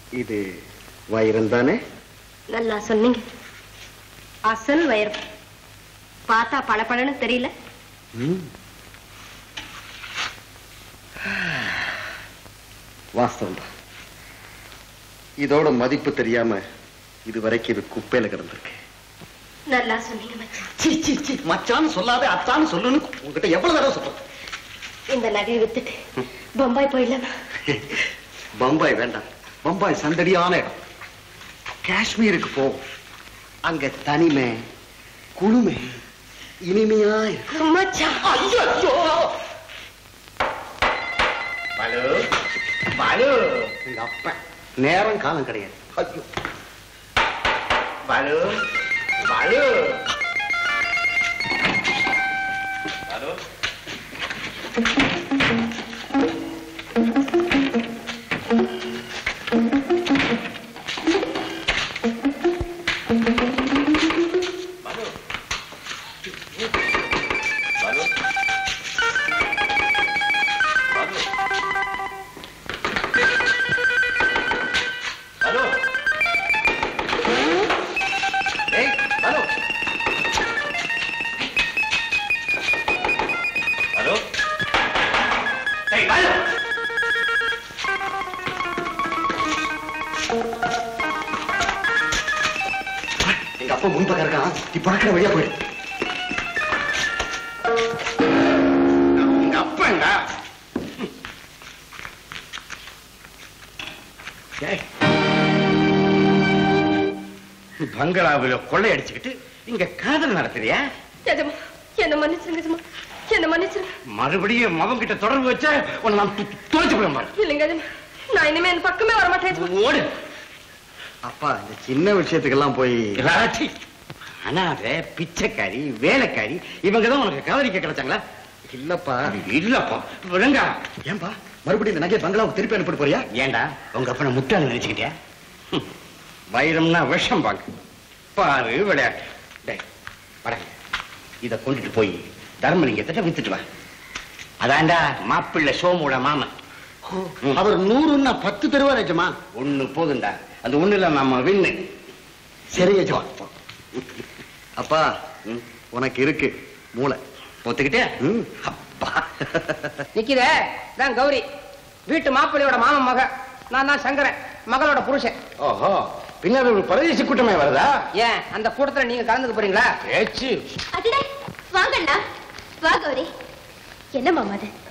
இது வைரம் தானே நல்லா சொன்னீங்க அசல் வயிறு பார்த்தா பளபளன்னு தெரியல வாஸ்தவம் தான் இதோட மதிப்பு தெரியாம இது வரைக்கும் இது குப்பையில கிடந்திருக்கு நல்லா சொன்னீங்க மச்சான் சீ, சீ, சீ, மச்சான்னு சொல்லாத அத்தான்னு சொல்லுன்னு உங்ககிட்ட எவ்வளவு தடவை சொல்றேன் இந்த நகையை வித்துட்டு பம்பாய் போயிடலாமா பம்பாய் வேண்டாம் பம்பாய் சந்தடியான இடம் காஷ்மீருக்கு போ அங்க தனிமை குளுமை இனிமையா இருக்கும் மச்சான் ஐயோ ஐயோ பாலு பாலு எங்க அப்பன் நேரம் காலம் கிடையாது ஐயோ பாலு பாலு பாலு பாலு பாலு பாலு பாலு ஏய் பாலு பாலு ஏய் பாலு எங்க அப்பா முன்பக்கம் இருக்கான் நீ பறக்கிற வழியா போயிடு உங்க அப்பங்க ஏய் பங்களாவில் கொள்ளையடிச்சுக்கிட்டு இங்க காதல் நடத்துறியா எஜமா என்ன மன்னிச்சிருங்க எஜமா என்ன மன்னிச்சிருங்க மறுபடியும் மகன் கிட்ட தொடர்பு வச்ச உன்னை நான் தோச்சு போய் பாரு இல்லைங்க எஜமா நான் இனிமே இந்த பக்கமே வர மாட்டேன் எஜமா. ஓடு அப்பா இந்த சின்ன விஷயத்துக்கெல்லாம் போய் ராட்டி அனாதை பிச்சைக்காரி வேலைக்காரி இவங்க தான் உனக்கு கவரிக்க கிடைச்சாங்களா இல்லப்பா இல்லப்பா விடுங்க ஏன்பா மறுபடியும் இந்த நகையை பங்களாவுக்கு திருப்பி அனுப்பிட்டு போறியா ஏண்டா உங்க அப்பனை முட்டாள நினைச்சுக்கிட்டியா ஹம். வைரம்னா விஷம் பாங்க பாரு விளையாட்டு டேய் வரேன் இத கொண்டுட்டு போய் தர்மலிங்கத்திட்ட வித்துட்டு வா அதாண்டா மாப்பிள்ளை சோமோட மாமன் ம். அவர் நூறுன்னா பத்து தருவா நிஜமா ஒண்ணு போதுண்டா அந்த ஒண்ணுல நம்ம விண்ணு சரி யஜமா அப்பா உனக்கு இருக்கு மூளை ஒத்துக்கிட்டே ம். அப்பா நிக்குதே தான் கௌரி வீட்டு மாப்பிள்ளையோட மாமன் மக நான் தான் சங்கரன் மகளோட புருஷன் ஓஹோ பின்னாடி ஒரு பரதேசி கூட்டமே வருதா ஏன் அந்த கூட்டத்துல நீங்க கலந்துக்க போறீங்களா பேச்சு அடடே வாங்கண்ணா வா கௌரி என்ன மாமா அது